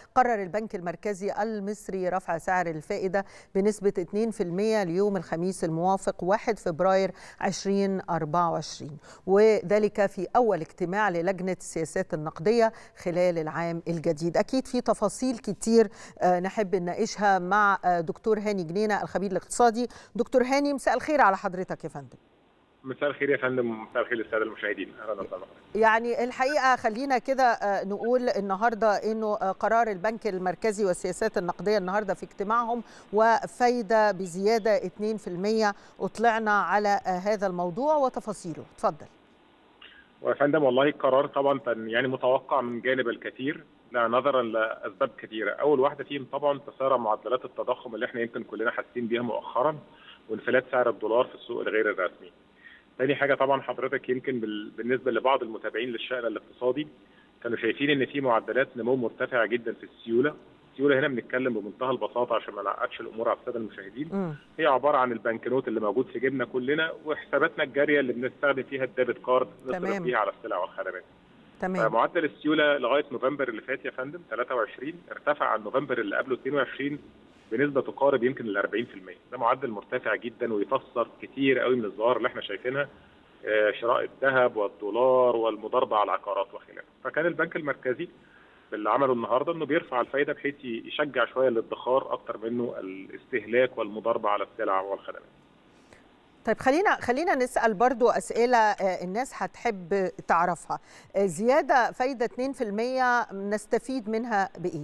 قرر البنك المركزي المصري رفع سعر الفائدة بنسبة 2% ليوم الخميس الموافق 1 فبراير 2024 وذلك في أول اجتماع للجنة السياسات النقدية خلال العام الجديد أكيد في تفاصيل كتير نحب نناقشها مع دكتور هاني جنينة الخبير الاقتصادي دكتور هاني مساء الخير على حضرتك يا فندم مساء الخير يا فندم ومساء الخير للساده المشاهدين اهلا وسهلا يعني الحقيقه خلينا كده نقول النهارده انه قرار البنك المركزي والسياسات النقديه النهارده في اجتماعهم وفايده بزياده 2% اطلعنا على هذا الموضوع وتفاصيله اتفضل ويا فندم والله القرار طبعا كان يعني متوقع من جانب الكثير نظرا لاسباب كثيره اول واحده فيهم طبعا تسارع معدلات التضخم اللي احنا يمكن كلنا حاسين بيها مؤخرا وانفلات سعر الدولار في السوق الغير الرسمي تاني حاجه طبعا حضرتك يمكن بالنسبه لبعض المتابعين للشان الاقتصادي كانوا شايفين ان في معدلات نمو مرتفعه جدا في السيوله السيوله هنا بنتكلم بمنتهى البساطه عشان ما نعقدش الامور على الساده المشاهدين م. هي عباره عن البنكنوت اللي موجود في جيبنا كلنا وحساباتنا الجاريه اللي بنستخدم فيها الديبت كارد نصرف بيها على السلع والخدمات تمام فمعدل السيوله لغايه نوفمبر اللي فات يا فندم 23 ارتفع عن نوفمبر اللي قبله 22 بنسبه تقارب يمكن ال 40% ده معدل مرتفع جدا ويفسر كتير قوي من الظواهر اللي احنا شايفينها شراء الذهب والدولار والمضاربه على العقارات وخلافه فكان البنك المركزي اللي عمله النهارده انه بيرفع الفائده بحيث يشجع شويه الادخار اكتر منه الاستهلاك والمضاربه على السلع والخدمات طيب خلينا خلينا نسال برضو اسئله الناس هتحب تعرفها زياده فايده 2% نستفيد منها بايه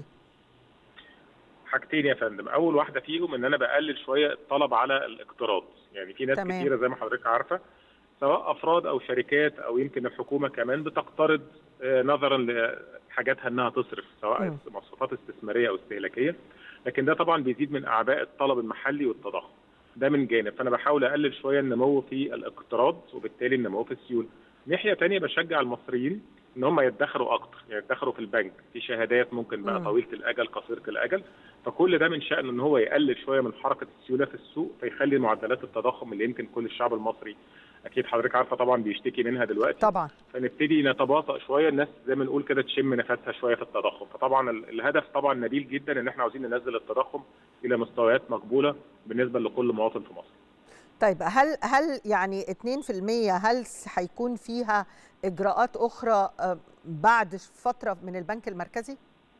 حاجتين يا فندم اول واحده فيهم ان انا بقلل شويه الطلب على الاقتراض يعني في ناس تمام. كتيره زي ما حضرتك عارفه سواء افراد او شركات او يمكن الحكومه كمان بتقترض نظرا لحاجاتها انها تصرف سواء مصروفات استثماريه او استهلاكيه لكن ده طبعا بيزيد من اعباء الطلب المحلي والتضخم ده من جانب فانا بحاول اقلل شويه النمو في الاقتراض وبالتالي النمو في السيوله ناحيه ثانيه بشجع المصريين ان هم يدخروا اكتر يعني يدخروا في البنك في شهادات ممكن بقى طويله الاجل قصيره الاجل فكل ده من شانه ان هو يقلل شويه من حركه السيوله في السوق فيخلي معدلات التضخم اللي يمكن كل الشعب المصري اكيد حضرتك عارفه طبعا بيشتكي منها دلوقتي طبعا فنبتدي نتباطأ شويه الناس زي ما نقول كده تشم نفسها شويه في التضخم فطبعا الهدف طبعا نبيل جدا ان احنا عاوزين ننزل التضخم الى مستويات مقبوله بالنسبه لكل مواطن في مصر طيب هل هل يعني 2% هل هيكون فيها اجراءات اخرى بعد فتره من البنك المركزي؟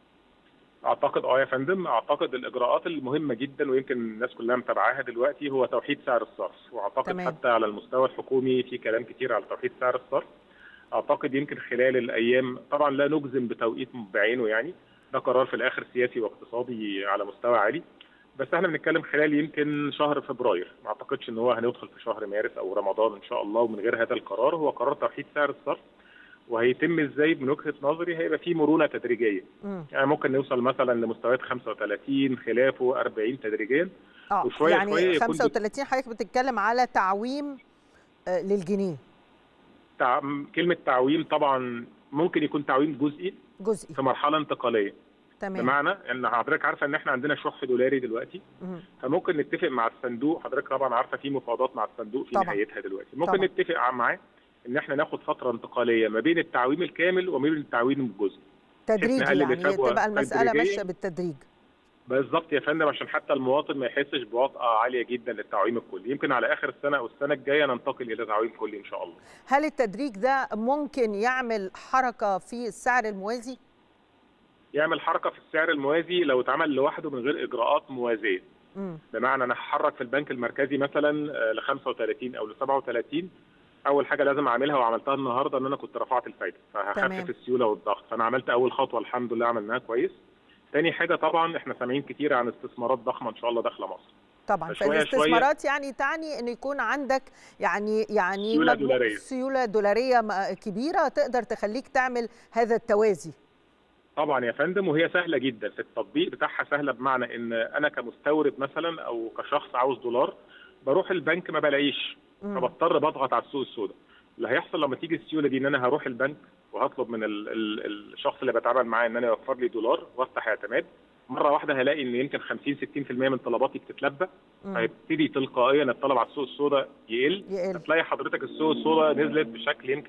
اعتقد اه يا فندم اعتقد الاجراءات المهمه جدا ويمكن الناس كلها متابعاها دلوقتي هو توحيد سعر الصرف واعتقد تمام. حتى على المستوى الحكومي في كلام كتير على توحيد سعر الصرف اعتقد يمكن خلال الايام طبعا لا نجزم بتوقيت بعينه يعني ده قرار في الاخر سياسي واقتصادي على مستوى عالي بس احنا بنتكلم خلال يمكن شهر فبراير ما اعتقدش ان هو هندخل في شهر مارس او رمضان ان شاء الله ومن غير هذا القرار هو قرار توحيد سعر الصرف وهيتم ازاي من وجهه نظري هيبقى في مرونه تدريجيه م. يعني ممكن نوصل مثلا لمستويات 35 خلافه 40 تدريجيا اه وشويه يعني شويه 35 حضرتك بتتكلم على تعويم آه للجنيه تع... كلمه تعويم طبعا ممكن يكون تعويم جزئي جزئي في مرحله انتقاليه تمام بمعنى ان حضرتك عارفه ان احنا عندنا شح دولاري دلوقتي مم. فممكن نتفق مع الصندوق حضرتك طبعا عارفه في مفاوضات مع الصندوق في طبعا. نهايتها دلوقتي ممكن طبعا. نتفق معاه ان احنا ناخد فتره انتقاليه ما بين التعويم الكامل وما بين التعويم الجزئي تدريجي يعني تبقى المساله ماشيه بالتدريج بالظبط يا فندم عشان حتى المواطن ما يحسش بوطأة عاليه جدا للتعويم الكلي يمكن على اخر السنه او السنه الجايه ننتقل الى تعويم كلي ان شاء الله هل التدريج ده ممكن يعمل حركه في السعر الموازي يعمل حركه في السعر الموازي لو اتعمل لوحده من غير اجراءات موازيه م. بمعنى انا هحرك في البنك المركزي مثلا ل 35 او ل 37 اول حاجه لازم اعملها وعملتها النهارده ان انا كنت رفعت الفايده فهخفف السيوله والضغط فانا عملت اول خطوه الحمد لله عملناها كويس تاني حاجه طبعا احنا سامعين كتير عن استثمارات ضخمه ان شاء الله داخله مصر طبعا فالاستثمارات يعني تعني ان يكون عندك يعني يعني سيوله دولاريه سيوله دولاريه كبيره تقدر تخليك تعمل هذا التوازي طبعا يا فندم وهي سهله جدا في التطبيق بتاعها سهله بمعنى ان انا كمستورد مثلا او كشخص عاوز دولار بروح البنك ما بلاقيش فبضطر بضغط على السوق السوداء اللي هيحصل لما تيجي السيوله دي ان انا هروح البنك وهطلب من ال ال الشخص اللي بتعامل معاه ان انا يوفر لي دولار وافتح اعتماد مره واحده هلاقي ان يمكن 50 60% من طلباتي بتتلبى فيبتدي تلقائيا الطلب على السوق السوداء يقل يقل. هتلاقي حضرتك السوق السوداء نزلت بشكل يمكن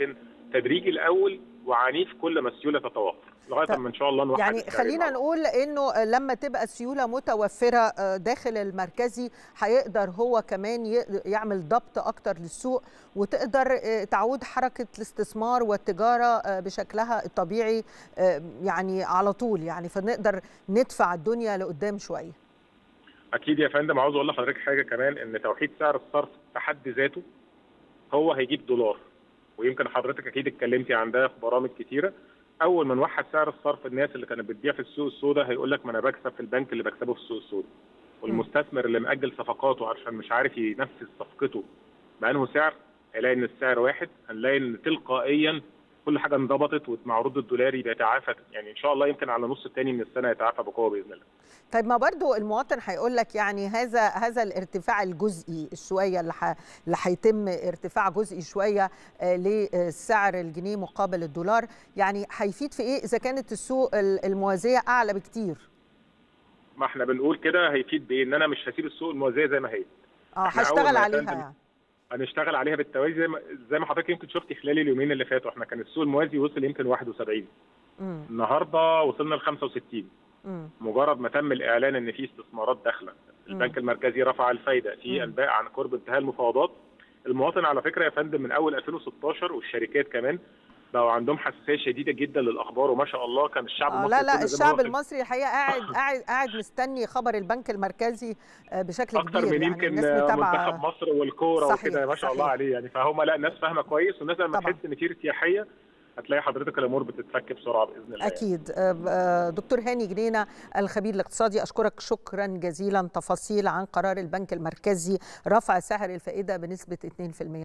تدريجي الاول وعنيف كل ما السيوله تتوفر لغايه ما ان شاء الله نوحد يعني خلينا نقول انه لما تبقى السيوله متوفره داخل المركزي هيقدر هو كمان يعمل ضبط اكتر للسوق وتقدر تعود حركه الاستثمار والتجاره بشكلها الطبيعي يعني على طول يعني فنقدر ندفع الدنيا لقدام شويه اكيد يا فندم عاوز اقول لحضرتك حاجه كمان ان توحيد سعر الصرف في حد ذاته هو هيجيب دولار ويمكن حضرتك اكيد اتكلمتي عن ده في برامج كتيره اول ما نوحد سعر الصرف الناس اللي كانت بتبيع في السوق السوداء هيقول لك ما انا بكسب في البنك اللي بكسبه في السوق السوداء والمستثمر اللي مأجل صفقاته عشان مش عارف ينفذ صفقته بأنه سعر هيلاقي ان السعر واحد هنلاقي ان تلقائيا كل حاجه انضبطت والمعروض الدولاري بيتعافى يعني ان شاء الله يمكن على نص الثاني من السنه يتعافى بقوه باذن الله. طيب ما برضو المواطن هيقول لك يعني هذا هذا الارتفاع الجزئي شويه اللي اللي هيتم ارتفاع جزئي شويه لسعر الجنيه مقابل الدولار يعني هيفيد في ايه اذا كانت السوق الموازيه اعلى بكتير؟ ما احنا بنقول كده هيفيد بايه؟ ان انا مش هسيب السوق الموازيه زي ما هي. اه هشتغل عليها يعني. هنشتغل عليها بالتوازي زي ما زي ما حضرتك يمكن شفتي خلال اليومين اللي فاتوا احنا كان السوق الموازي وصل يمكن 71 مم. النهارده وصلنا ل 65 مم. مجرد ما تم الاعلان ان في استثمارات داخله البنك المركزي رفع الفايده في انباء عن قرب انتهاء المفاوضات المواطن على فكره يا فندم من اول 2016 والشركات كمان بقوا عندهم حساسيه شديده جدا للاخبار وما شاء الله كان الشعب آه لا لا الشعب المصري الحقيقه قاعد قاعد قاعد مستني خبر البنك المركزي بشكل أكتر كبير من يعني يمكن الناس منتخب مصر والكوره وكده ما شاء الله عليه يعني فهم لا الناس فاهمه كويس والناس لما تحس ان في ارتياحيه هتلاقي حضرتك الامور بتتفك بسرعه باذن الله اكيد دكتور هاني جنينه الخبير الاقتصادي اشكرك شكرا جزيلا تفاصيل عن قرار البنك المركزي رفع سعر الفائده بنسبه 2%